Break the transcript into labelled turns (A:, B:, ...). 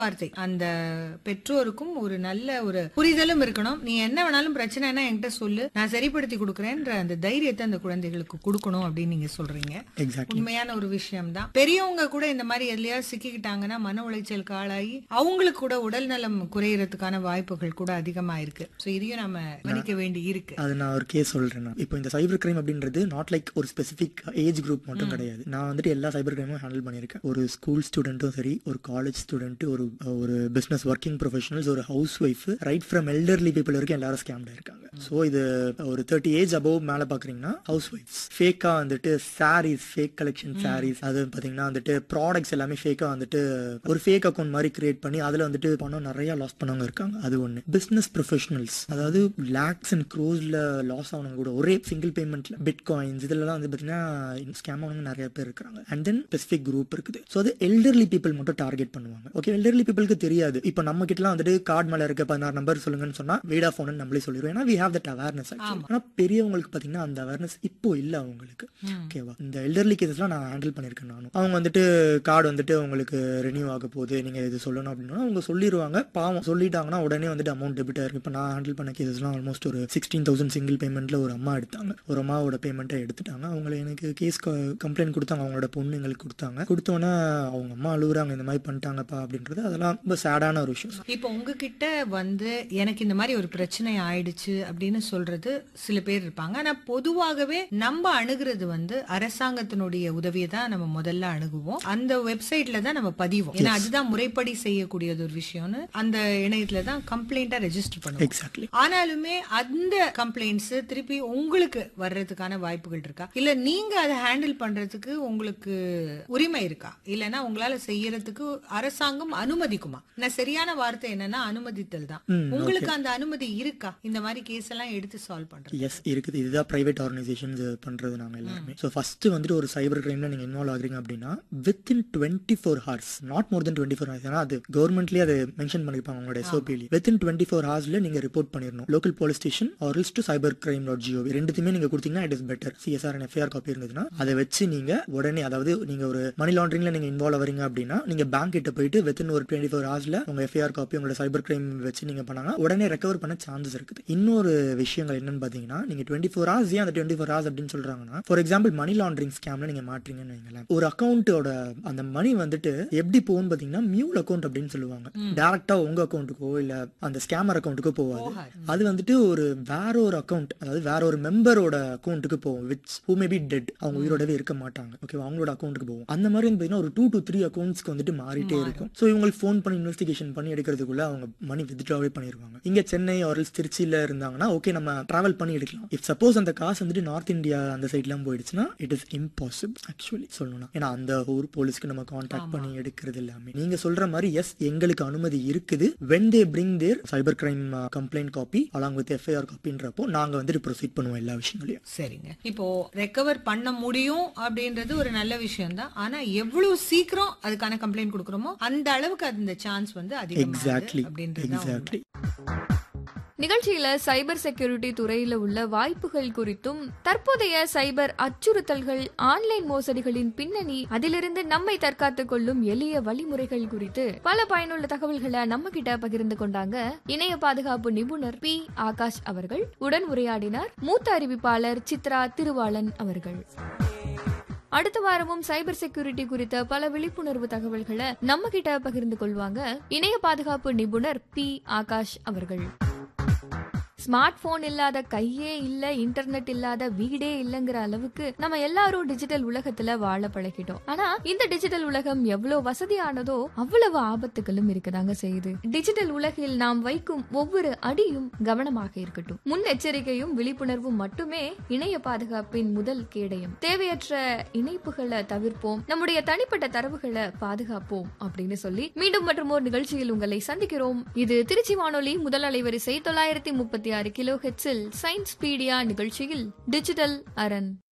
A: வார்த்தை அந்த பெற்றோருக்கும் ஒரு நல்ல ஒரு புரிதலும் இருக்கணும் நீ என்ன வேணாலும் பிரச்சனைனா என்கிட்ட சொல்லு நான் சரிப்படுத்தி கொடுக்கறேன்ற அந்த தைரியத்தை அந்த குழந்தைகளுக்கு கொடுக்கணும் அப்படின்னு நீங்க சொல்றீங்க
B: எக்ஸாக்ட்லி
A: உண்மையான ஒரு விஷயம் தான் பெரியவங்க கூட இந்த மாதிரி எதுலயாவது சிக்கிக்கிட்டாங்கன்னா மன உளைச்சலுக்கு ஆளாகி அவங்களுக்கு கூட உடல் நலம் குறையறதுக்கான வாய்ப்புகள் கூட அதிகமா இருக்கு சோ இதையும் நம்ம கவனிக்க வேண்டி இருக்கு
B: அது நான் ஒரு கேஸ் சொல்றேன் நான். இப்போ இந்த சைபர் கிரைம் அப்படின்றது நாட் லைக் ஒரு ஸ்பெசிஃபிக் ஏஜ் குரூப் மட்டும் கிடையாது நான் வந்துட்டு எல்லா சைபர் கிரைமும் ஹேண்டில் பண்ணியிருக்கேன் ஒரு ஸ்கூல் ஸ்டூடெண்ட்டும் சரி ஒரு காலேஜ் ஸ்டூடெண்ட் ஒரு ஒரு பிசினஸ் ஒர்க்கிங் ப்ரொஃபஷனல்ஸ் ஒரு housewife right from elderly people வரைக்கும் எல்லாரும் ஸ்கேம்ட் இருக்காங்க ஸோ இது ஒரு தேர்ட்டி ஏஜ் அபவ் மேலே பார்க்குறீங்கன்னா ஹவுஸ் ஒய்ஃப்ஸ் ஃபேக்காக வந்துட்டு சாரீஸ் ஃபேக் கலெக்ஷன் சாரீஸ் அது பார்த்தீங்கன்னா வந்துட்டு ப்ராடக்ட்ஸ் எல்லாமே ஃபேக்காக வந்துட்டு ஒரு ஃபேக் அக்கௌண்ட் மாதிரி கிரியேட் பண்ணி அதில் வந்துட்டு பணம் நிறைய லாஸ் பண்ணவங்க இருக்காங்க அது ஒன்று பிஸ்னஸ் ப்ரொஃபஷனல்ஸ் அதாவது லேக்ஸ் அண்ட் க்ரோஸ்ல லாஸ் ஆனவங்க கூட ஒரே சிங்கிள் பேமெண்ட்ல பிட் காயின்ஸ் இதெல்லாம் வந்து பார்த்தீங்கன்னா ஸ்கேம் ஆனவங்க நிறைய பேர் இருக்காங்க அண்ட் தென் ஸ்பெசிஃபிக் குரூப் இருக்குது ஸோ அது எல்டர்லி பீப்புள் மட்டும் டார்கெட் பண்ணுவாங்க ஓகே எல்டர்லி பீப்புளுக்கு தெரியாது இப்போ நம்ம கிட்டலாம் வந்துட்டு கார்டு மேல இருக்க பதினாறு நம்பர் சொல்லுங்கன்னு சொன்னா வீடா ஃபோன் நம்மளே சொல்லிடுவோம் ஏன்னா வி ஹேவ் தட் அவேர்னஸ் ஆனா பெரியவங்களுக்கு பாத்தீங்கன்னா அந்த அவேர்னஸ் இப்போ இல்ல அவங்களுக்கு ஓகேவா இந்த எல்டர்லி கேசஸ்லாம் நான் ஹேண்டில் பண்ணிருக்கேன் நானும் அவங்க வந்துட்டு கார்டு வந்துட்டு உங்களுக்கு ரெனியூ ஆக போகுது நீங்க இது சொல்லணும் அப்படின்னா அவங்க சொல்லிடுவாங்க பாவம் சொல்லிட்டாங்கன்னா உடனே வந்துட்டு அமௌண்ட் டெபிட் ஆயிருக்கு இப்போ நான் ஹேண்டில் பண்ண கேசஸ்லாம் ஆல்மோஸ்ட் ஒரு சிக்ஸ்டீன் தௌசண்ட் சிங்கிள் பேமெண்ட்ல ஒரு அம்மா எடுத்தாங்க ஒரு அம்மாவோட பேமெண்ட்டை எடுத்துட்டாங்க அவங்கள எனக்கு கேஸ் கம்ப்ளைண்ட் கொடுத்தாங்க அவங்களோட பொண்ணு எங்களுக்கு கொடுத்தாங்க கொடுத்தோன்னே அவங்க அம்மா அழுகுறாங்க இந்த மாதிரி பண்ணிட்டாங்கப்பா அப்படின்றது அதெல்லாம் ரொம்ப சேடான ஒரு விஷயம்
A: இப்போ உங்ககிட்ட வந்து எனக்கு இந்த மாதிரி ஒரு பிரச்சனை ஆயிடுச்சு அப்படின்னு சொல்றது சில பேர் இருப்பாங்க ஆனா பொதுவாகவே நம்ம அணுகிறது வந்து அரசாங்கத்தினுடைய உதவியை தான் நம்ம முதல்ல அணுகுவோம் அந்த வெப்சைட்ல தான் நம்ம பதிவோம் ஏன்னா அதுதான் முறைப்படி செய்யக்கூடியது ஒரு விஷயம்னு அந்த இணையத்துல தான் கம்ப்ளைண்டா ரெஜிஸ்டர் பண்ணுவோம்
B: எக்ஸாக்ட்லி
A: ஆனாலுமே அந்த கம்ப்ளைண்ட்ஸ் திருப்பி உங்களுக்கு வர்றதுக்கான வாய்ப்புகள் இருக்கா இல்ல நீங்க அதை ஹேண்டில் பண்றதுக்கு உங்களுக்கு உரிமை இருக்கா இல்லனா உங்களால செய்யறதுக்கு அரசாங்கம் அனுமதிக்குமா நான் சரியான வார்த்தை என்னன்னா அனுமதித்தல் தான் உங்களுக்கு அந்த அனுமதி இருக்கா இந்த மாதிரி கேஸ் எல்லாம் எடுத்து சால்வ் பண்றது
B: எஸ் இருக்குது இதுதான் பிரைவேட் ஆர்கனைசேஷன்ஸ் பண்றது நாங்க எல்லாருமே ஸோ ஃபர்ஸ்ட் வந்துட்டு ஒரு சைபர் கிரைம்ல நீங்க இன்வால்வ் ஆகுறீங்க அப்படின்னா within twenty four hours not more than twenty four hours ஏன்னா அது கவர்மெண்ட்லேயே அதை மென்ஷன் பண்ணிருப்பாங்க உங்களோட எஸ்ஓபிலி வித் இன் டுவெண்ட்டி ஃபோர் ஹவர்ஸ்ல நீங்க ரிப்போர்ட் பண்ணிடணும் local police station or else to cyber crime dot G O ரெண்டுத்தையுமே நீங்க கொடுத்தீங்கன்னா it is better CSR and FIR copy இருந்ததுன்னா அதை வச்சு நீங்க உடனே அதாவது நீங்க ஒரு மணி லாண்டரிங்ல நீங்க இன்வால்வ் ஆவறீங்க அப்படின்னா நீங்க பேங்க் கிட்ட போயிட்டு வித்தின் ஒரு டுவெண்ட்டி ஃபோர் ஹவர்ஸ்ல உங்க எஃப்ஐஆர் காப்பி உங்களோட சைபர் கிரைம் வச்சு நீங்க பண்ணாங்க உடனே ரெக்கவர் பண்ண சான்சஸ் இருக்குது இன்னொரு விஷயங்கள் என்னன்னு பாத்தீங்கன்னா நீங்க டுவெண்ட்டி ஃபோர் ஹவர்ஸ் ஏன் அந்த டுவெண்ட்டி ஃபோர் ஹவர்ஸ் அப்படின்னு சொல்றாங்கன்னா ஃபார் எக்ஸாம்பிள் மணி லாண்டரிங் ஸ்கேம்ல நீங்க மாட்டீங்கன்னு வைங்களேன் ஒரு அக்கௌண்ட்டோட அந்த மணி வந்துட்டு எப்படி போகும்னு பாத்தீங்கன்னா மியூல் அக்கௌண்ட் அப்படின்னு சொல்லுவாங்க டேரக்டா உங்க அக்கௌண்ட்டுக்கோ இல்ல அந்த ஸ்கேமர் அக்கௌண்ட்டுக்கோ போவாது அது வந்துட்டு ஒரு வேற ஒரு அக்கௌண்ட் அதாவது வேற ஒரு மெம்பரோட அக்கௌண்ட்டுக்கு போகும் which who may be dead அவங்க உயிரோடவே இருக்க மாட்டாங்க ஓகே அவங்களோட அக்கௌண்ட்டுக்கு போகும் அந்த மாதிரி வந்து பாத்தீங்கன்னா ஒரு டூ டு த்ரீ அக்கௌண்ட்ஸ்க்கு வந்துட்டு மாறிட்டே இருக்கும் ஸோ இவங்களுக்கு ஃபோன் பண்ணி இன்வெஸ்டிகேஷன் பண்ணி எடுக்கிறதுக்குள்ள அவங்க மணி வித்ட்ராவே பண்ணிடுவாங்க இங்க சென்னை ஆர்எல்ஸ் திருச்சியில இருந்தாங்கன்னா ஓகே நம்ம டிராவல் பண்ணி எடுக்கலாம் இஃப் சப்போஸ் அந்த காசு வந்துட்டு நார்த் இந்தியா அந்த சைட்லாம் போயிடுச்சுன்னா இட் இஸ் இம்பாசிபிள் ஆக்சுவலி சொல்லணும்னா ஏன்னா அந்த ஊர் போலீஸ்க்கு நம்ம கான்டாக்ட் பண்ணி எடுக்கிறது எல்லாமே நீங்க சொல்ற மாதிரி எஸ் எங்களுக்கு அனுமதி இருக்குது when they bring their cyber crime complaint copy along with FIR காப்பின்றப்போ நாங்க வந்துட்டு ப்ரொசீட் பண்ணுவோம் எல்லா விஷயங்களையும்
A: சரிங்க இப்போ ரெக்கவர் பண்ண முடியும் அப்படின்றது ஒரு நல்ல விஷயம் தான் ஆனா எவ்வளவு சீக்கிரம் அதுக்கான கம்ப்ளைண்ட் கொடுக்கறோமோ அந்த அளவுக்கு அந்த சான்ஸ் வந்து
B: எக்ஸாக்ட்லி
A: அதிகமாகுது அப்படின்றது தான் உண்மை.
B: எக்ஸாக்ட்லி
C: நிகழ்ச்சியில சைபர் செக்யூரிட்டி துறையில உள்ள வாய்ப்புகள் குறித்தும் தற்போதைய சைபர் அச்சுறுத்தல்கள் ஆன்லைன் மோசடிகளின் பின்னணி அதிலிருந்து நம்மை தற்காத்துக் கொள்ளும் எளிய வழிமுறைகள் குறித்து பல பயனுள்ள தகவல்களை நம்ம கிட்ட பகிர்ந்து கொண்டாங்க இணைய பாதுகாப்பு நிபுணர் பி ஆகாஷ் அவர்கள் உடன் உரையாடினார் மூத்த அறிவிப்பாளர் சித்ரா திருவாளன் அவர்கள் அடுத்த வாரமும் சைபர் செக்யூரிட்டி குறித்த பல விழிப்புணர்வு தகவல்களை நம்ம கிட்ட பகிர்ந்து கொள்வாங்க இணைய பாதுகாப்பு நிபுணர் பி ஆகாஷ் அவர்கள் ஸ்மார்ட் போன் இல்லாத கையே இல்ல இன்டர்நெட் இல்லாத வீடே இல்லங்கிற அளவுக்கு நம்ம எல்லாரும் டிஜிட்டல் உலகத்துல வாழ பழகிட்டோம் ஆனா இந்த டிஜிட்டல் உலகம் எவ்வளவு வசதியானதோ அவ்வளவு ஆபத்துகளும் இருக்கதாங்க செய்யுது டிஜிட்டல் உலகில் நாம் வைக்கும் ஒவ்வொரு அடியும் கவனமாக இருக்கட்டும் முன்னெச்சரிக்கையும் விழிப்புணர்வும் மட்டுமே இணைய பாதுகாப்பின் முதல் கேடயம் தேவையற்ற இணைப்புகளை தவிர்ப்போம் நம்முடைய தனிப்பட்ட தரவுகளை பாதுகாப்போம் அப்படின்னு சொல்லி மீண்டும் மற்றும் ஒரு நிகழ்ச்சியில் உங்களை சந்திக்கிறோம் இது திருச்சி வானொலி முதல் அலைவரிசை தொள்ளாயிரத்தி முப்பத்தி ஆறு கிலோ ஹெட்ஸில் சயின்ஸ் பீடியா நிகழ்ச்சியில் டிஜிட்டல் அரண்